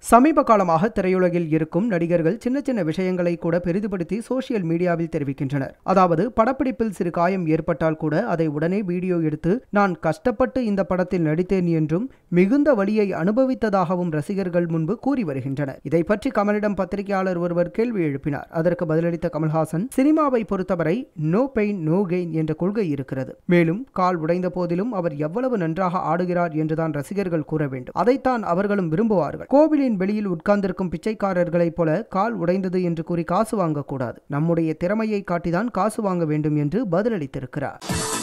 சமீப காலமாக திரையுலகில் இருக்கும் நடிகர்கள் சின்ன சின்ன விஷயங்களை கூட பெரிதுபடுத்தி சோசியல் மீடியாவில் தெரிவிக்கின்றனர் அதாவது படப்பிடிப்பில் சிறு காயம் ஏற்பட்டால் கூட அதை உடனே வீடியோ எடுத்து நான் கஷ்டப்பட்டு இந்த படத்தில் நடித்தேன் என்றும் மிகுந்த வழியை அனுபவித்ததாகவும் ரசிகர்கள் முன்பு கூறி வருகின்றனர் இதை பற்றி கமலிடம் பத்திரிகையாளர் ஒருவர் கேள்வி எழுப்பினார் அதற்கு பதிலளித்த கமல்ஹாசன் சினிமாவை பொறுத்தவரை நோ பெயின் நோ கெயின் என்ற கொள்கை இருக்கிறது மேலும் கால் உடைந்த போதிலும் அவர் எவ்வளவு நன்றாக ஆடுகிறார் என்றுதான் ரசிகர்கள் கூற வேண்டும் அதைத்தான் அவர்களும் விரும்புவார்கள் கோவிலின் வெளியில் உட்கார்ந்திருக்கும் பிச்சைக்காரர்களைப் போல கால் உடைந்தது என்று கூறி காசு வாங்கக்கூடாது நம்முடைய திறமையை காட்டிதான் காசு வாங்க வேண்டும் என்று பதிலளித்திருக்கிறார்